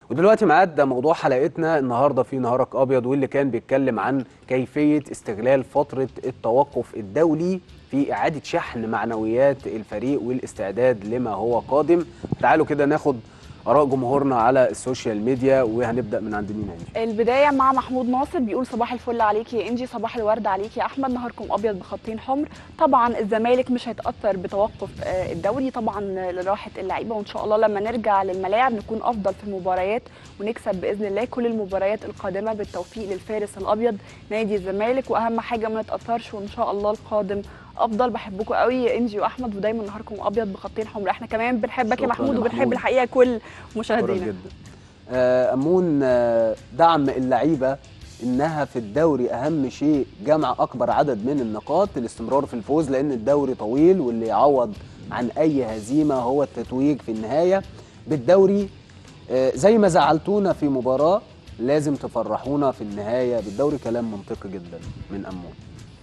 ودلوقتي معاد موضوع حلقتنا النهارده في نهارك ابيض واللي كان بيتكلم عن كيفيه استغلال فتره التوقف الدولي في اعاده شحن معنويات الفريق والاستعداد لما هو قادم تعالوا كده ناخد اراء جمهورنا على السوشيال ميديا وهنبدا من عند مين انجي البدايه مع محمود ناصر بيقول صباح الفل عليكي يا انجي صباح الورد عليكي يا احمد نهاركم ابيض بخطين حمر طبعا الزمالك مش هيتاثر بتوقف آه، الدوري طبعا لراحه اللعيبه وان شاء الله لما نرجع للملاعب نكون افضل في المباريات ونكسب باذن الله كل المباريات القادمه بالتوفيق للفارس الابيض نادي الزمالك واهم حاجه ما نتاثرش وان شاء الله القادم افضل بحبكم قوي يا انجي واحمد ودايما نهاركم ابيض بخطين حمر احنا كمان بنحبك يا شكراً محمود يا وبنحب محمود. الحقيقه كل شكرا مشاهدينا جدا آه، امون آه، دعم اللعيبه انها في الدوري اهم شيء جمع اكبر عدد من النقاط الاستمرار في الفوز لان الدوري طويل واللي يعوض عن اي هزيمه هو التتويج في النهايه بالدوري آه، زي ما زعلتونا في مباراه لازم تفرحونا في النهايه بالدوري كلام منطقي جدا من امون